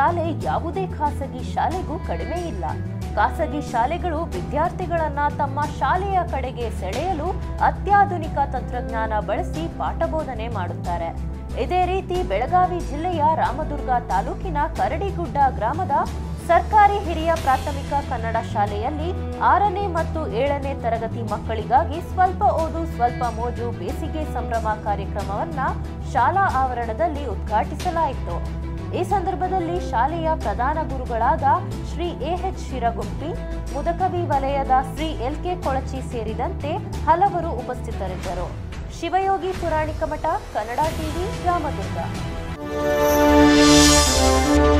ಶಾಲೆ ಯಾವುದೇ ಖಾಸಗಿ ಶಾಲೆಗೂ ಕಡಿಮೆ ಇಲ್ಲ ಖಾಸಗಿ ಶಾಲೆಗಳು ವಿದ್ಯಾರ್ಥಿಗಳನ್ನ ತಮ್ಮ ಶಾಲೆಯ ಕಡೆಗೆ ಸೆಳೆಯಲು ಅತ್ಯಾಧುನಿಕ ತಂತ್ರಜ್ಞಾನ ಬಳಸಿ ಪಾಠ ಬೋಧನೆ ಮಾಡುತ್ತಾರೆ ಇದೇ ರೀತಿ ಬೆಳಗಾವಿ ಜಿಲ್ಲೆಯ ರಾಮದುರ್ಗ ತಾಲೂಕಿನ ಕರಡಿಗುಡ್ಡ ಗ್ರಾಮದ ಸರ್ಕಾರಿ ಹಿರಿಯ ಪ್ರಾಥಮಿಕ ಕನ್ನಡ ಶಾಲೆಯಲ್ಲಿ ಆರನೇ ಮತ್ತು ಏಳನೇ ತರಗತಿ ಮಕ್ಕಳಿಗಾಗಿ ಸ್ವಲ್ಪ ಓದು ಸ್ವಲ್ಪ ಮೋಜು ಬೇಸಿಗೆ ಸಂಭ್ರಮ ಕಾರ್ಯಕ್ರಮವನ್ನ ಶಾಲಾ ಆವರಣದಲ್ಲಿ ಉದ್ಘಾಟಿಸಲಾಯಿತು ಈ ಸಂದರ್ಭದಲ್ಲಿ ಶಾಲೆಯ ಪ್ರಧಾನ ಗುರುಗಳಾದ ಶ್ರೀ ಎಎಚ್ ಶಿರಗುಂಪಿ ಮುದಕವಿ ವಲಯದ ಶ್ರೀ ಎಲ್ ಕೆ ಕೊಳಚಿ ಸೇರಿದಂತೆ ಹಲವರು ಉಪಸ್ಥಿತರಿದ್ದರು ಶಿವಯೋಗಿ ಪುರಾಣಿಕ ಮಠ ಕನ್ನಡ ಟಿವಿ ರಾಮದುರ್ಗ